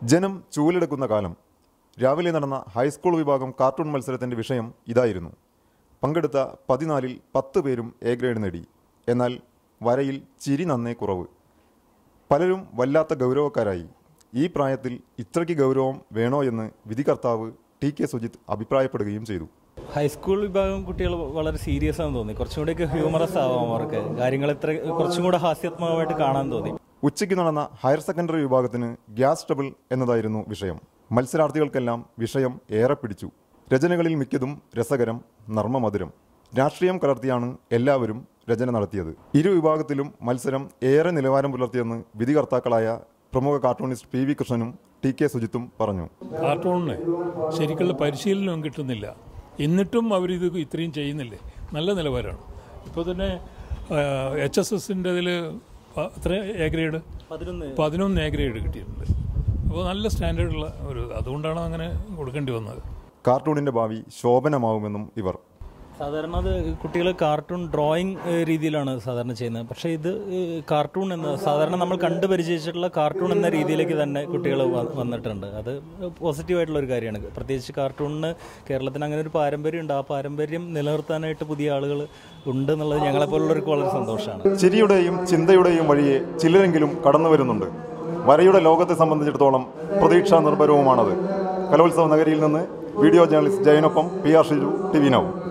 ജനം ചൂലെടുക്കുന്ന കാലം രാവിലെ നടന്ന ഹൈസ്കൂൾ വിഭാഗം കാർട്ടൂൺ മത്സരത്തിൻ്റെ വിഷയം ഇതായിരുന്നു പങ്കെടുത്ത പതിനാലിൽ പത്ത് പേരും എ ഗ്രേഡ് നേടി എന്നാൽ വരയിൽ ചിരി നന്നേ കുറവ് പലരും വല്ലാത്ത ഗൗരവക്കാരായി ഈ പ്രായത്തിൽ ഇത്രയ്ക്ക് ഗൗരവം വേണോ എന്ന് വിധികർത്താവ് ടി കെ സുജിത്ത് അഭിപ്രായപ്പെടുകയും ചെയ്തു ഹൈസ്കൂൾ വിഭാഗം കുട്ടികൾ വളരെ സീരിയസ് ആണെന്ന് തോന്നി കുറച്ചും കൂടെയൊക്കെ ഹ്യൂമറസ് ആവാം അവർക്ക് കാര്യങ്ങൾ ഇത്ര കുറച്ചും കൂടെ ഹാസ്യാത്മകമായിട്ട് കാണാൻ തോന്നി ഉച്ചയ്ക്ക് നടന്ന ഹയർ സെക്കൻഡറി വിഭാഗത്തിന് ഗ്യാസ് ട്രബിൾ എന്നതായിരുന്നു വിഷയം മത്സരാർത്ഥികൾക്കെല്ലാം വിഷയം ഏറെ പിടിച്ചു രചനകളിൽ മിക്കതും രസകരം നർമ്മമധുരം രാഷ്ട്രീയം കലർത്തിയാണ് എല്ലാവരും രചന നടത്തിയത് ഇരു വിഭാഗത്തിലും മത്സരം ഏറെ നിലവാരം പുലർത്തിയെന്ന് വിധികർത്താക്കളായ പ്രമുഖ കാർട്ടൂണിസ്റ്റ് പി വി കൃഷ്ണനും ടി കെ സുജിത്തും പറഞ്ഞു കാർട്ടൂണിന് ശരിക്കുള്ള പരിശീലനവും കിട്ടുന്നില്ല എന്നിട്ടും അവരിത് ഇത്രയും ചെയ്യുന്നില്ലേ നല്ല നിലവാരമാണ് ഇപ്പോൾ തന്നെ എച്ച് എസ് എസിൻ്റെ ഇതിൽ എത്ര എ ഗ്രേഡ് പതിനൊന്ന് പതിനൊന്ന് എ ഗ്രേഡ് കിട്ടിയിട്ടുണ്ട് അപ്പോൾ നല്ല സ്റ്റാൻഡേർഡുള്ള ഒരു അതുകൊണ്ടാണ് അങ്ങനെ കൊടുക്കേണ്ടി വന്നത് കാർട്ടൂണിന്റെ ഭാവി ശോഭനമാവുമെന്നും ഇവർ സാധാരണ അത് കുട്ടികൾ കാർട്ടൂൺ ഡ്രോയിങ് ഏഹ്, രീതിയിലാണ് സാധാരണ ചെയ്യുന്നത് പക്ഷേ ഇത് ഏഹ്, കാർട്ടൂൺ എന്ന സാധാരണ നമ്മൾ കണ്ടു പരിചയിച്ചിട്ടുള്ള കാർട്ടൂൺ എന്ന രീതിയിലേക്ക് തന്നെ കുട്ടികൾ വ- വന്നിട്ടുണ്ട് അത് പോസിറ്റീവായിട്ടുള്ള ഒരു കാര്യമാണ് പ്രത്യേകിച്ച് കാർട്ടൂണിന് കേരളത്തിന് അങ്ങനെ ഒരു പാരമ്പര്യം ഉണ്ട് ആ പാരമ്പര്യം നിലനിർത്താനായിട്ട് പുതിയ ആളുകൾ ഉണ്ട് എന്നുള്ളത് ഞങ്ങളെപ്പോലുള്ളവർക്ക് വളരെ സന്തോഷമാണ് ചിരിയുടെയും ചിന്തയുടെയും വഴിയെ ചിലരെങ്കിലും കടന്നു വരുന്നുണ്ട് വരയുടെ ലോകത്തെ സംബന്ധിച്ചിടത്തോളം പ്രതീക്ഷാ നിർഭരവുമാണത് കലോത്സവ നഗരിയിൽ നിന്ന് വീഡിയോ ജേർണലിസ്റ്റ് ജയനൊപ്പം P R Shiju T V now